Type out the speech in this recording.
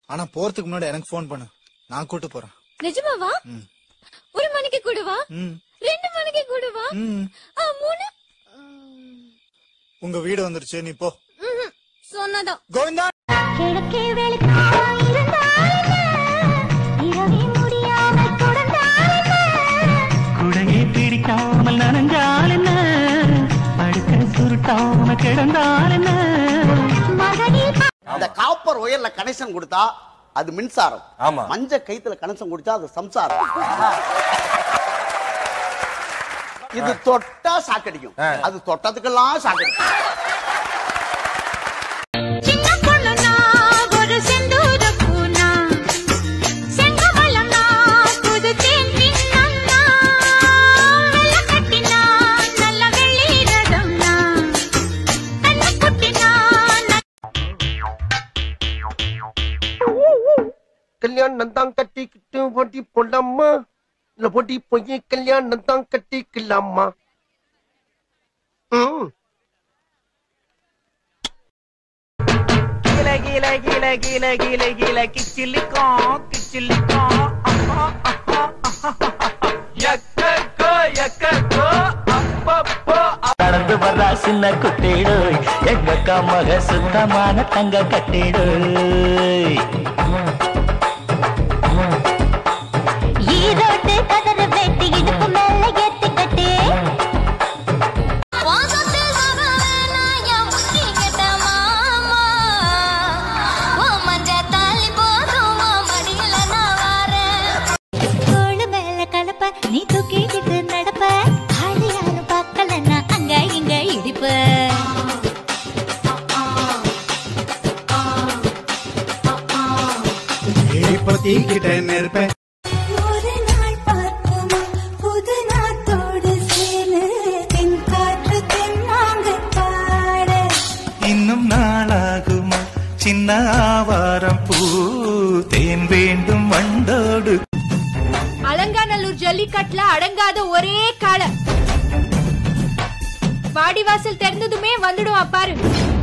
ஆனா போறதுக்கு முன்னாடி எனக்கு ஃபோன் பண்ணு நான் கூட்டு போறேன் நிஜமாவா ம். ஒரு மணிக்கு கூடவா ம் ரெண்டு மணிக்கு கூடவா ம் ஆ, மூணு உங்க வீடு வந்துருச்சு நீ போ ம்ஹும். சொன்னதான் கோவிந்தா கிழக்கே வெளிச்சம் இருந்தால் என்ன? இரவே முடியாமல் தொடர்ந்தால் என்ன? குடையை பிடிக்காமல் நனைஞ்சால் என்ன படுக்க சுருட்டாம கிடந்தால் என்ன மகனில் அந்த காப்பர் ஒயர்ல கனெக்ஷன் கொடுத்தா அது மின்சாரம் ஆமா. மஞ்ச கைத்துல கனெக்ஷன் கொடுத்தா அது சம்சாரம் இது தொட்டா சாக்கடிக்கும் ஆ. அது தொட்டதுக்கெல்லாம் சாக்கடிக்கும் சின்ன பொண்ணுனா ஒரு செந்தூர பூனா செங்கமலம்னா புது தேன் பின்னம்னா வெள்ள கட்டினா நல்ல வெள்ளி ரதம்னா கண்ணு குட்டினா கல்யாணம் தான் கட்டிக்கிட்டு ஓட்டி போடலாமா இல்ல ஓட்டி போய் கல்யாணம் தான் கட்டிக்கலாமா ம் கீழ கீழ கீழ கீழ கீழ கீழ கிச்சிலிக்கும் கிச்சிலிக்கும் அஹா, அஹா, அஹா. எக்கக்கோ, எக்கக்கோ, அப்பப்போ. நடந்து வர்றா சின்ன குட்டிடு எங்க கமக சுத்தமான தங்க கட்டிடு ஈரோட்டு கதற வெட்டி இடுப்பு மேல ஏத்தி கட்டு வாசத்தில் வர வேணாயா முட்டி கெட்ட மாமா உன் மஞ்ச தாலி போதும் உன் மடியில நான் வாரேன் தோளு மேல கலப்ப நீ தூக்கிக்கிட்டு நடப்ப ஆளு யாரும் பார்க்கலன்னா அங்க இங்க இடிப்ப பத்திக்கிட்ட நெருப்பேன் ஒரு நாள் பார்க்குமா புது நாத்தோடு சேரு தென் காற்று தென்னாங்க பாட இன்னும் நாளாகுமா சின்ன ஆவாரம் பூ தேன் வேண்டும் வண்டோடு அலங்காநல்லூர் ஜல்லிக்கட்டுல அடங்காத ஒரே காளை வாடிவாசல் திறந்ததுமே வந்துடுவான் பாரு